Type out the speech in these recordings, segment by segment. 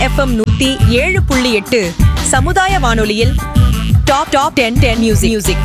FM நூத்தி ஏழு புள்ளி எட்டு சமுதாய வானொலியில் top top ten ten music music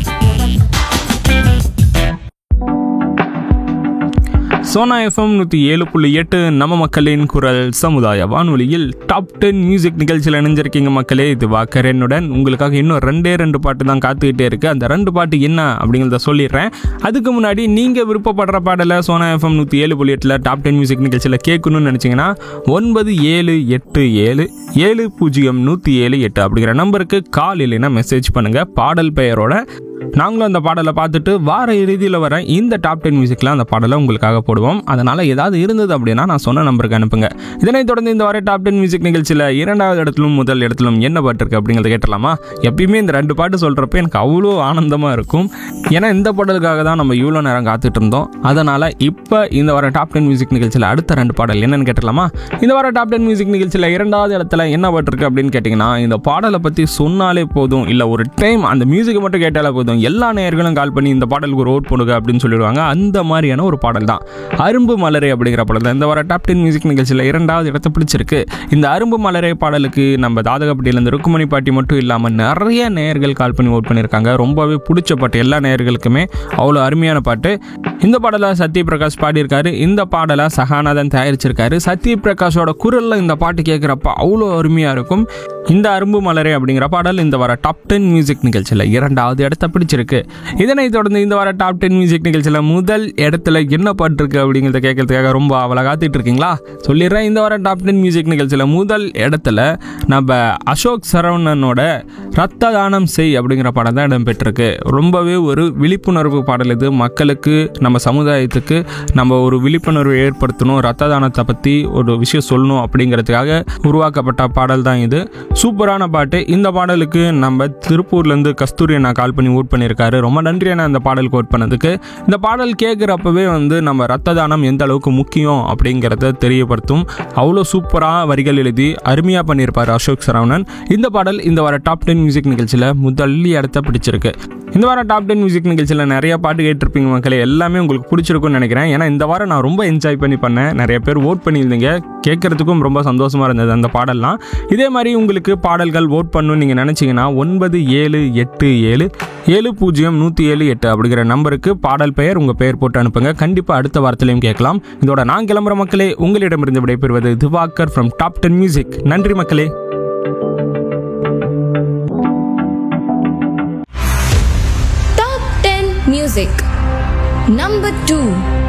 Sona FM நூற்றி ஏழு புள்ளி எட்டு நம்ம மக்களின் குரல் சமுதாய வானொலியில் டாப் டென் மியூசிக் நிகழ்ச்சியில் இணைஞ்சிருக்கீங்க மக்களே இது வாக்கரனுடன் உங்களுக்காக இன்னும் ரெண்டே ரெண்டு பாட்டு தான் காத்துக்கிட்டே இருக்கு அந்த ரெண்டு பாட்டு என்ன அப்படிங்கிறத சொல்லிடுறேன் அதுக்கு முன்னாடி நீங்கள் விருப்பப்படுற பாடலை சோனா எஃப்எம் நூற்றி ஏழு புள்ளி எட்டில் டாப் டென் மியூசிக் நிகழ்ச்சியில் கேட்கணும்னு நினச்சிங்கன்னா ஒன்பது ஏழு எட்டு ஏழு ஏழு பூஜ்ஜியம் நூற்றி ஏழு எட்டு அப்படிங்கிற நம்பருக்கு கால் இல்லைன்னா மெசேஜ் பண்ணுங்கள் பாடல் பெயரோட நாங்களும் அந்த பாடலை பார்த்துட்டு வார இறுதியில் வர இந்த டாப் டென் மியூசிக்கில் அந்த பாடலை உங்களுக்காக போடுவோம் அதனால் ஏதாவது இருந்தது அப்படின்னா நான் சொன்ன நம்பருக்கு அனுப்புங்க இதனைத் தொடர்ந்து இந்த வார டாப் டென் மியூசிக் நிகழ்ச்சியில் இரண்டாவது இடத்திலும் முதல் இடத்திலும் என்ன பாட்டு இருக்கு அப்படிங்கிறத கேட்டலாமா எப்பயுமே இந்த ரெண்டு பாட்டு சொல்கிறப்ப எனக்கு அவ்வளோ ஆனந்தமாக இருக்கும் ஏன்னா இந்த பாடலுக்காக தான் நம்ம இவ்வளோ நேரம் காத்துட்டு இருந்தோம் அதனால் இப்போ இந்த வார டாப் டென் மியூசிக் நிகழ்ச்சியில் அடுத்த ரெண்டு பாடல் என்னன்னு கேட்டலாமா இந்த வார டாப் டென் மியூசிக் நிகழ்ச்சியில் இரண்டாவது இடத்துல என்ன பாட்டு இருக்கு அப்படின்னு கேட்டிங்கன்னா இந்த பாடலை பற்றி சொன்னாலே போதும் இல்லை ஒரு டைம் அந்த மியூசிக்கை மட்டும் கேட்டாலே போதும் எல்லா நேயர்களும் கால் பண்ணி இந்த பாடலுக்கு ஒரு ஓட் போடுங்க அப்படின்னு சொல்லிடுவாங்க அந்த மாதிரியான ஒரு பாடல் தான் அரும்பு மலரே அப்படிங்கிற பாடல் தான் இந்த வார டாப் டென் மியூசிக் நிகழ்ச்சியில் இரண்டாவது இடத்தை பிடிச்சிருக்கு இந்த அரும்பு மலரே பாடலுக்கு நம்ம தாதகப்பட்டியிலேருந்து ருக்குமணி பாட்டி மட்டும் இல்லாமல் நிறைய நேயர்கள் கால் பண்ணி ஓட் பண்ணியிருக்காங்க ரொம்பவே பிடிச்ச பாட்டு எல்லா நேயர்களுக்குமே அவ்வளோ அருமையான பாட்டு இந்த பாடலை சத்ய பிரகாஷ் பாடியிருக்காரு இந்த பாடலை சகாநாதன் தயாரிச்சிருக்காரு சத்ய பிரகாஷோட குரலில் இந்த பாட்டு கேட்குறப்ப அவ்வளோ அருமையாக இருக்கும் இந்த அரும்பு மலரே அப்படிங்கிற பாடல் இந்த வார டாப் டென் மியூசிக் நிகழ்ச்சியில் இரண்டாவது இடத்த பிடிச்சிருக்கு இதனைத் தொடர்ந்து இந்த வார டாப் டென் மியூசிக் நிகழ்ச்சியில் முதல் இடத்துல என்ன பாட்டு இருக்கு அப்படிங்கிறத கேட்கறதுக்காக ரொம்ப அவளை காத்துட்டு இருக்கீங்களா சொல்லிடுறேன் இந்த வார டாப் டென் மியூசிக் நிகழ்ச்சியில் முதல் இடத்துல நம்ம அசோக் சரவணனோட ரத்த தானம் செய் அப்படிங்கிற பாடல் தான் இடம்பெற்றிருக்கு ரொம்பவே ஒரு விழிப்புணர்வு பாடல் இது மக்களுக்கு நம்ம சமுதாயத்துக்கு நம்ம ஒரு விழிப்புணர்வு ஏற்படுத்தணும் ரத்த தானத்தை பற்றி ஒரு விஷயம் சொல்லணும் அப்படிங்கிறதுக்காக உருவாக்கப்பட்ட பாடல் தான் இது சூப்பரான பாட்டு இந்த பாடலுக்கு நம்ம திருப்பூர்லேருந்து கஸ்தூரி அண்ணா கால் பண்ணி ஓட் பண்ணியிருக்காரு ரொம்ப நன்றி அண்ணா இந்த பாடலுக்கு ஓட் பண்ணதுக்கு இந்த பாடல் கேட்குறப்பவே வந்து நம்ம ரத்த தானம் எந்த அளவுக்கு முக்கியம் அப்படிங்கிறத தெரியப்படுத்தும் அவ்வளோ சூப்பராக வரிகள் எழுதி அருமையாக பண்ணியிருப்பார் அசோக் சரவணன் இந்த பாடல் இந்த வார டாப் டென் மியூசிக் நிகழ்ச்சியில் முதல் இடத்த பிடிச்சிருக்கு இந்த வாரம் டாப் டென் மியூசிக் நிகழ்ச்சியில் நிறைய பாட்டு கேட்டிருப்பீங்க மக்களே எல்லாமே உங்களுக்கு பிடிச்சிருக்கும்னு நினைக்கிறேன் ஏன்னா இந்த வாரம் நான் ரொம்ப என்ஜாய் பண்ணி பண்ணேன் நிறைய பேர் ஓட் பண்ணியிருந்தீங்க கேட்குறதுக்கும் ரொம்ப சந்தோஷமாக இருந்தது அந்த பாடல்லாம் இதே மாதிரி உங்களுக்கு பாடல்கள் ஓட் பண்ணணும்னு நீங்கள் நினச்சிங்கன்னா ஒன்பது ஏழு எட்டு ஏழு ஏழு பூஜ்ஜியம் நூற்றி ஏழு எட்டு அப்படிங்கிற நம்பருக்கு பாடல் பெயர் உங்கள் பெயர் போட்டு அனுப்புங்க கண்டிப்பாக அடுத்த வாரத்திலையும் கேட்கலாம் இதோட நான் கிளம்புற மக்களே உங்களிடமிருந்து விடைபெறுவது Diwakar from top ten music நன்றி மக்களே Top 10 Music Number 2